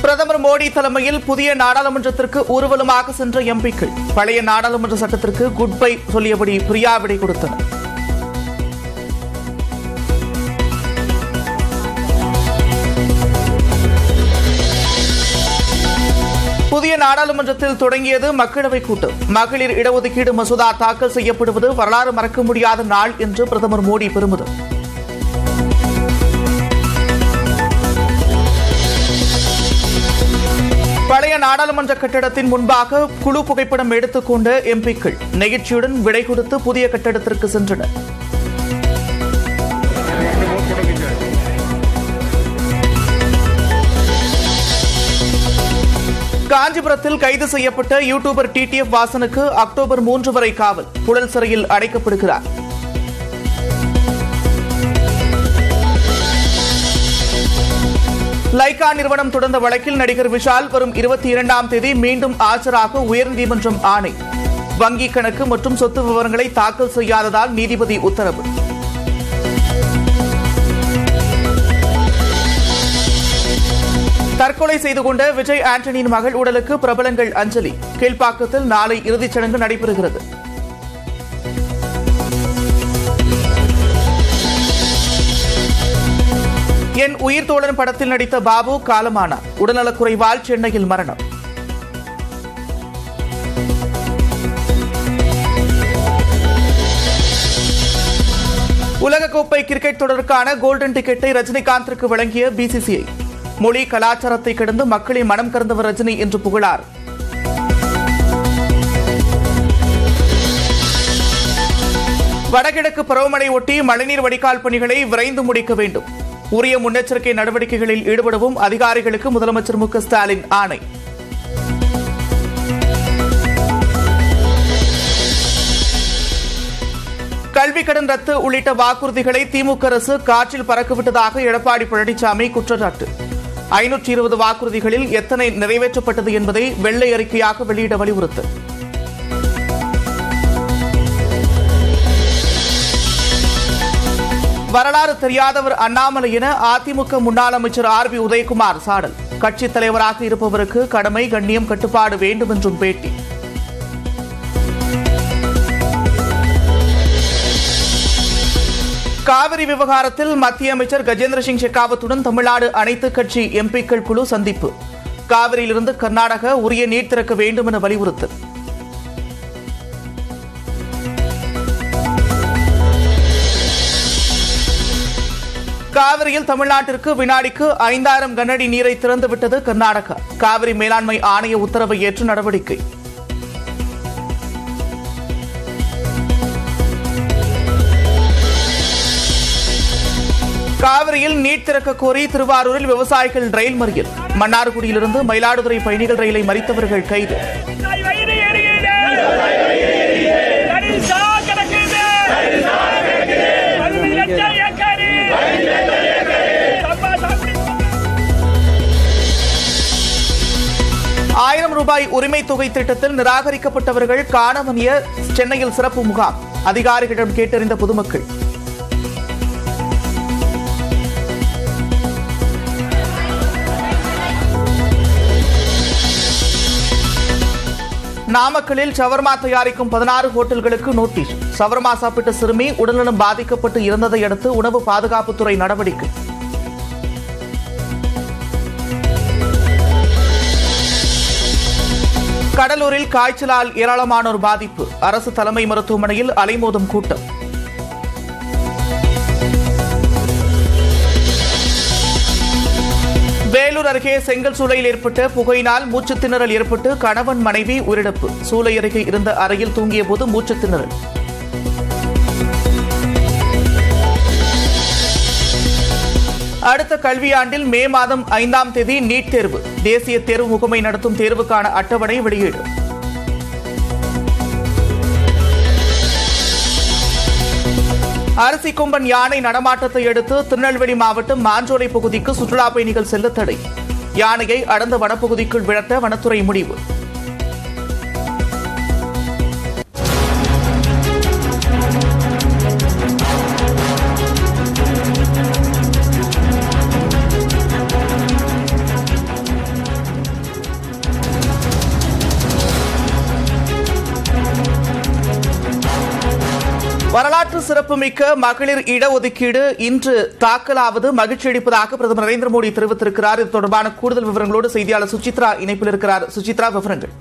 பிரதமர் மோடி தலைமையில் புதிய நாடாளுமன்றத்திற்கு ஊர்வலமாக சென்ற எம்பிக்கள் பழைய நாடாளுமன்ற சட்டத்திற்கு குட் பை சொல்லியபடி பிரியா விடை கொடுத்தனர் புதிய நாடாளுமன்றத்தில் தொடங்கியது மக்களவைக் கூட்டம் மகளிர் இடஒதுக்கீடு மசோதா தாக்கல் செய்யப்படுவது வரலாறு மறக்க முடியாத நாள் என்று பிரதமர் மோடி பெருமிதம் பழைய நாடாளுமன்ற கட்டடத்தின் முன்பாக குழு புகைப்படம் எடுத்துக்கொண்ட எம்பிக்கள் நெகிழ்ச்சியுடன் விடை கொடுத்து புதிய கட்டடத்திற்கு சென்றனர் காஞ்சிபுரத்தில் கைது செய்யப்பட்ட யூடியூபர் டிடிஎஃப் வாசனுக்கு அக்டோபர் மூன்று வரை காவல் புழல் சிறையில் அடைக்கப்படுகிறார் லைகா நிறுவனம் தொடர்ந்த வழக்கில் நடிகர் விஷால் வரும் இருபத்தி இரண்டாம் தேதி மீண்டும் ஆஜராக உயர்நீதிமன்றம் ஆணை வங்கி கணக்கு மற்றும் சொத்து விவரங்களை தாக்கல் செய்யாததால் நீதிபதி உத்தரவு தற்கொலை செய்து கொண்ட விஜய் ஆண்டனியின் மகள் உடலுக்கு பிரபலங்கள் அஞ்சலி கீழ்ப்பாக்கத்தில் நாளை இறுதிச் சடங்கு நடைபெறுகிறது என் உயிர் தோழன் படத்தில் நடித்த பாபு காலமானார் உடல்நலக்குறைவால் சென்னையில் மரணம் உலகக்கோப்பை கிரிக்கெட் தொடருக்கான கோல்டன் டிக்கெட்டை ரஜினிகாந்திற்கு வழங்கிய பிசிசிஐ மொழி கலாச்சாரத்தை கடந்து மக்களின் மனம் கறந்தவர் ரஜினி என்று புகழார் வடகிழக்கு பருவமழை ஒட்டி மழைநீர் வடிகால் பணிகளை விரைந்து முடிக்க வேண்டும் உரிய முன்னெச்சரிக்கை நடவடிக்கைகளில் ஈடுபடவும் அதிகாரிகளுக்கு முதலமைச்சர் மு க ஸ்டாலின் ஆணை கல்வி கடன் ரத்து உள்ளிட்ட வாக்குறுதிகளை திமுக அரசு காற்றில் பறக்கவிட்டதாக எடப்பாடி பழனிசாமி குற்றச்சாட்டு ஐநூற்றி இருபது வாக்குறுதிகளில் எத்தனை நிறைவேற்றப்பட்டது என்பதை வெள்ளை அறிக்கையாக வெளியிட வலியுறுத்தல் வரலாறு தெரியாதவர் அண்ணாமலை என அதிமுக முன்னாள் அமைச்சர் ஆர் பி உதயகுமார் சாடல் கட்சித் தலைவராக இருப்பவருக்கு கடமை கண்ணியம் கட்டுப்பாடு வேண்டும் என்றும் பேட்டி காவிரி விவகாரத்தில் மத்திய அமைச்சர் கஜேந்திர சிங் ஷெகாவத்துடன் தமிழ்நாடு அனைத்து கட்சி எம்பிக்கள் குழு சந்திப்பு காவிரியிலிருந்து கர்நாடக உரிய நீர் திறக்க வேண்டும் என வலியுறுத்தல் காவிரியில் தமிழ்நாட்டிற்கு வினாடிக்கு ஐந்தாயிரம் கனஅடி நீரை திறந்துவிட்டது கர்நாடகா காவிரி மேலாண்மை ஆணைய உத்தரவை ஏற்று நடவடிக்கை காவிரியில் நீட் திறக்க கோரி திருவாரூரில் விவசாயிகள் ரயில் மறியல் மன்னார்குடியிலிருந்து மயிலாடுதுறை பயணிகள் ரயிலை மறித்தவர்கள் கைது தாய் வயிறு எரியுது. தரிசா கிடக்குது. பதினஞ்சு லட்சம் ஏக்கரு. சம்பா சாகுபடி ஆயிரம் ரூபாய் உரிமை தொகை திட்டத்தில் நிராகரிக்கப்பட்டவர்கள் காணமணிய சென்னையில் சிறப்பு முகாம் அதிகாரிகளிடம் கேட்டறிந்த பொதுமக்கள் நாமக்கலில் ஷவர்மா தயாரிக்கும் பதினாறு ஹோட்டல்களுக்கு நோட்டீஸ் ஷவர்மா சாப்பிட்ட சிறுமி உடல்நலம் பாதிக்கப்பட்டு இறந்ததை அடுத்து உணவு பாதுகாப்புத்துறை நடவடிக்கை கடலூரில் காய்ச்சலால் ஏராளமானோர் பாதிப்பு அரசு தலைமை மருத்துவமனையில் அலைமோதும் கூட்டம் வேலூர் அருகே செங்கல் சூளையில் ஏற்பட்ட புகையினால் மூச்சுத் திணறல் ஏற்பட்டு கணவன் மனைவி உயிரிழப்பு சூளை அருகே இருந்த அறையில் தூங்கிய போது மூச்சுத் திணறல் அடுத்த கல்வியாண்டில் மே மாதம் ஐந்தாம் தேதி நீட் தேர்வு தேசிய தேர்வு முகமை நடத்தும் தேர்வுக்கான அட்டவணை வெளியீடு அரிசி கொம்பன் யானை நடமாட்டத்தை அடுத்து திருநெல்வேலி மாவட்டம் மாஞ்சோலை பகுதிக்கு சுற்றுலா பயணிகள் செல்ல தடை யானையை அடர்ந்த வனப்பகுதிக்குள் விரட்ட வனத்துறை முடிவு வரலாற்று சிறப்புமிக்க மகளிர் இடஒதுக்கீடு இன்று தாக்கலாவது மகிழ்ச்சி அளிப்பதாக பிரதமர் நரேந்திர மோடி தெரிவித்திருக்கிறார் இது தொடர்பான கூடுதல் விவரங்களோடு செய்தியாளர் சுசித்ரா இணைப்பில் இருக்கிறார் சுசித்ரா விவரங்கள்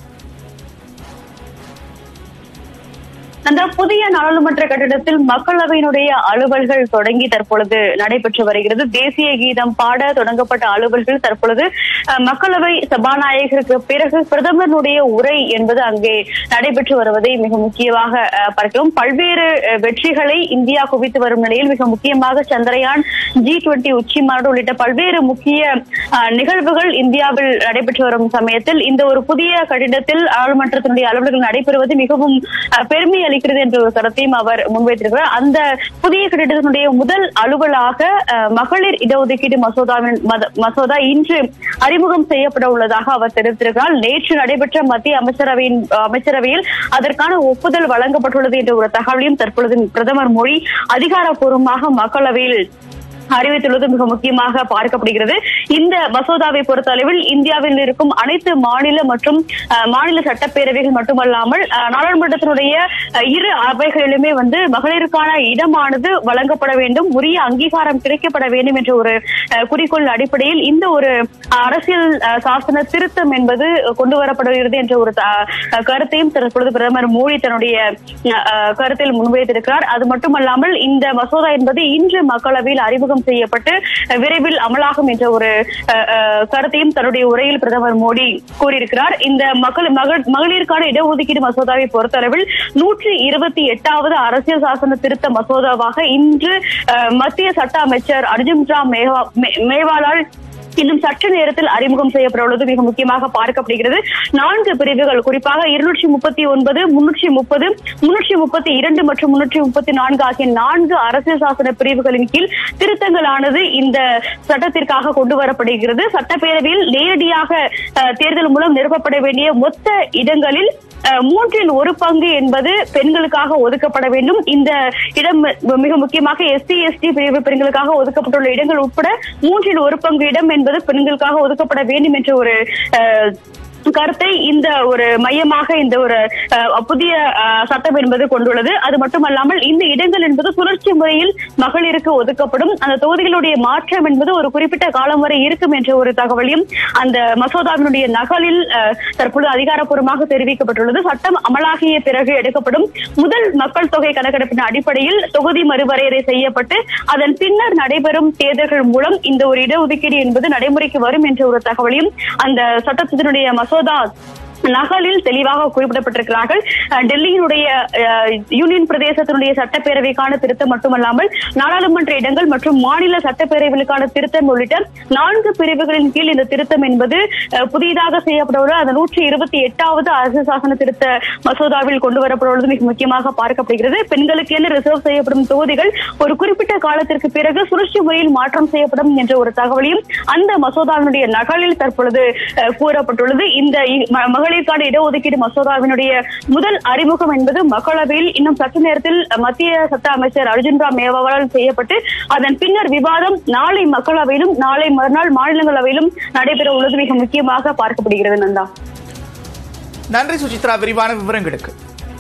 அந்த புதிய நாடாளுமன்ற கட்டிடத்தில் மக்களவையினுடைய அலுவல்கள் தொடங்கி தற்பொழுது நடைபெற்று வருகிறது தேசிய கீதம் பாட தொடங்கப்பட்ட அலுவல்கள் தற்பொழுது அஹ், மக்களவை சபாநாயகருக்கு பிறகு பிரதமருடைய உரை என்பது அங்கே நடைபெற்று வருவதை மிக முக்கியமாக அஹ், பார்க்கிறோம் பல்வேறு அஹ், வெற்றிகளை இந்தியா குவித்து வரும் நிலையில் மிக முக்கியமாக சந்திரயான் ஜி டுவெண்டி உச்சி மாநாடு உள்ளிட்ட பல்வேறு முக்கிய அஹ், நிகழ்வுகள் இந்தியாவில் நடைபெற்று வரும் சமயத்தில் இந்த ஒரு புதிய கட்டிடத்தில் நாடாளுமன்றத்தினுடைய அலுவல்கள் நடைபெறுவது மிகவும் அஹ், பெருமை அளிக்கிறது என்ற ஒரு கருத்தையும் அவர் முன்வைத்திருக்கிறார் அந்த புதிய கட்டிடத்தினுடைய முதல் அலுவலாக அஹ், மகளிர் இடஒதுக்கீடு மசோதாவின் மத- மசோதா இன்று அறிமுகம் செய்யப்பட உள்ளதாக அவர் தெரிவித்திருக்கிறார் நேற்று நடைபெற்ற மத்திய அமைச்சரவையின் அஹ், அமைச்சரவையில் அதற்கான ஒப்புதல் வழங்கப்பட்டுள்ளது என்ற ஒரு தகவலையும் தற்பொழுது பிரதமர் மோடி அதிகாரப்பூர்வமாக மக்களவையில் அறிவித்துள்ளது மிக முக்கியமாக பார்க்கப்படுகிறது இந்த மசோதாவை பொறுத்தளவில் இந்தியாவில் இருக்கும் அனைத்து மாநில மற்றும் அஹ், மாநில சட்டப்பேரவைகள் மட்டுமல்லாமல் அஹ், நாடாளுமன்றத்தினுடைய அஹ், இரு அவைகளிலுமே வந்து மகளிருக்கான இடமானது வழங்கப்பட வேண்டும் உரிய அங்கீகாரம் கிடைக்கப்பட வேண்டும் என்ற ஒரு அஹ், குறிக்கோள் அடிப்படையில் இந்த ஒரு அரசியல் அஹ், சாசன திருத்தம் என்பது கொண்டு வரப்படுகிறது என்ற ஒரு த- அஹ், கருத்தையும் தற்பொழுது பிரதமர் மோடி தன்னுடைய அஹ், அஹ், கருத்தில் முன்வைத்திருக்கிறார் அது மட்டுமல்லாமல் இந்த மசோதா என்பது இன்று மக்களவையில் அறிமுகம் செய்யப்பட்டு அஹ், விரைவில் அமலாகும் என்ற ஒரு அஹ், அஹ், கருத்தையும் தன்னுடைய உரையில் பிரதமர் மோடி கூறியிருக்கிறார் இந்த மக்கள் மகள் மகளிருக்கான இடஒதுக்கீடு மசோதாவை பொறுத்தளவில் நூற்றி இருபத்தி எட்டாவது அரசியல் சாசன திருத்த மசோதாவாக இன்று அஹ், மத்திய சட்ட அமைச்சர் அர்ஜுன் ராம் மேவா- மே- மேவாலால் இன்னும் சற்று நேரத்தில் அறிமுகம் செய்யப்பட உள்ளது மிக முக்கியமாக பார்க்கப்படுகிறது நான்கு பிரிவுகள் குறிப்பாக இருநூற்றி முப்பத்தி ஒன்பது முன்னூற்றி முப்பது முன்னூற்றி முப்பத்தி இரண்டு மற்றும் முன்னூற்றி முப்பத்தி நான்கு ஆகிய நான்கு அரசியல் சாசன பிரிவுகளின் கீழ் திருத்தங்களானது இந்த சட்டத்திற்காக கொண்டு வரப்படுகிறது சட்டப்பேரவையில் நேரடியாக அஹ், தேர்தல் மூலம் நிரப்பப்பட வேண்டிய மொத்த இடங்களில் அஹ், மூன்றில் ஒரு பங்கு என்பது பெண்களுக்காக ஒதுக்கப்பட வேண்டும் இந்த இடம் மிக முக்கியமாக எஸ்சி எஸ்டி பிரிவு பெண்களுக்காக ஒதுக்கப்பட்டுள்ள இடங்கள் உட்பட மூன்றில் ஒரு பங்கு இடம் என்பது பெண்களுக்காக ஒதுக்கப்பட வேண்டும் என்ற ஒரு அஹ், கருத்தை இந்த ஒரு மையமாக இந்த ஒரு அஹ், புதிய அஹ், சட்டம் என்பது கொண்டுள்ளது அது மட்டுமல்லாமல் இந்த இடங்கள் என்பது சுழற்சி முறையில் மகளிருக்கு ஒதுக்கப்படும் அந்த தொகுதிகளுடைய மாற்றம் என்பது ஒரு குறிப்பிட்ட காலம் வரை இருக்கும் என்ற ஒரு தகவலையும் அந்த மசோதாவினுடைய நகலில் அஹ், தற்பொழுது அதிகாரப்பூர்வமாக தெரிவிக்கப்பட்டுள்ளது சட்டம் அமலாகிய பிறகு எடுக்கப்படும் முதல் மக்கள் தொகை கணக்கெடுப்பின் அடிப்படையில் தொகுதி மறுவரையறை செய்யப்பட்டு அதன் பின்னர் நடைபெறும் தேர்தல்கள் மூலம் இந்த ஒரு இடஒதுக்கீடு என்பது நடைமுறைக்கு வரும் என்ற ஒரு தகவலையும் அந்த சட்டத்தினுடைய மசோதா நகலில் தெளிவாக குறிப்பிடப்பட்டிருக்கிறார்கள் அஹ், டெல்லியினுடைய அஹ், யூனியன் பிரதேசத்தினுடைய சட்டப்பேரவைக்கான திருத்தம் மட்டுமல்லாமல் நாடாளுமன்ற இடங்கள் மற்றும் மாநில சட்டப்பேரவைகளுக்கான திருத்தம் உள்ளிட்ட நான்கு பிரிவுகளின் கீழ் இந்த திருத்தம் என்பது அஹ், புதிதாக செய்யப்பட்டுள்ள அந்த நூற்றி இருபத்தி எட்டாவது அரசு சாசன திருத்த மசோதாவில் கொண்டு வரப்படுவது மிக முக்கியமாக பார்க்கப்படுகிறது பெண்களுக்கு என ரிசர்வ் செய்யப்படும் தொகுதிகள் ஒரு குறிப்பிட்ட காலத்திற்கு பிறகு சுழற்சி முறையில் மாற்றம் செய்யப்படும் என்ற ஒரு தகவலையும் அந்த மசோதாவினுடைய நகலில் தற்பொழுது அஹ், கூறப்பட்டுள்ளது இந்த இ- ம- மகளிருக்கான இடஒதுக்கீடு மசோதாவினுடைய முதல் அறிமுகம் என்பது மக்களவையில் இன்னும் சற்று நேரத்தில் மத்திய சட்ட அமைச்சர் அர்ஜுன் ராம் மேவாவால் செய்யப்பட்டு அதன் பின்னர் விவாதம் நாளை மக்களவையிலும் நாளை மறுநாள் மாநிலங்களவையிலும் நடைபெற உள்ளது மிக முக்கியமாக பார்க்கப்படுகிறது நந்தா நன்றி சுசித்ரா விரிவான விவரங்களுக்கு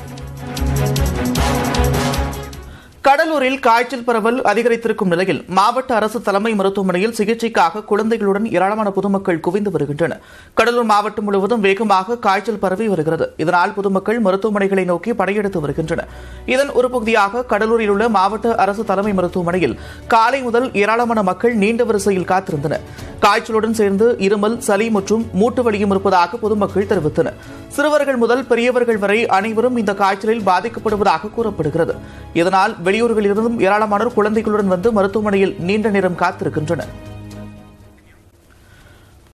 கடலூரில் காய்ச்சல் பரவல் அதிகரித்திருக்கும் நிலையில் மாவட்ட அரசு தலைமை மருத்துவமனையில் சிகிச்சைக்காக குழந்தைகளுடன் ஏராளமான பொதுமக்கள் குவிந்து வருகின்றனர் கடலூர் மாவட்டம் முழுவதும் வேகமாக காய்ச்சல் பரவி வருகிறது இதனால் பொதுமக்கள் மருத்துவமனைகளை நோக்கி படையெடுத்து வருகின்றனர் இதன் ஒரு பகுதியாக கடலூரில் உள்ள மாவட்ட அரசு தலைமை மருத்துவமனையில் காலை முதல் ஏராளமான மக்கள் நீண்ட வரிசையில் காத்திருந்தனர் காய்ச்சலுடன் சேர்ந்து இருமல் சளி மற்றும் மூட்டு வலியும் இருப்பதாக பொதுமக்கள் தெரிவித்தனர் சிறுவர்கள் முதல் பெரியவர்கள் வரை அனைவரும் இந்த காய்ச்சலில் பாதிக்கப்படுவதாக கூறப்படுகிறது இதனால் வெளியூர்களிலிருந்தும் ஏராளமானோர் குழந்தைகளுடன் வந்து மருத்துவமனையில் நீண்ட நேரம் காத்திருக்கின்றனர்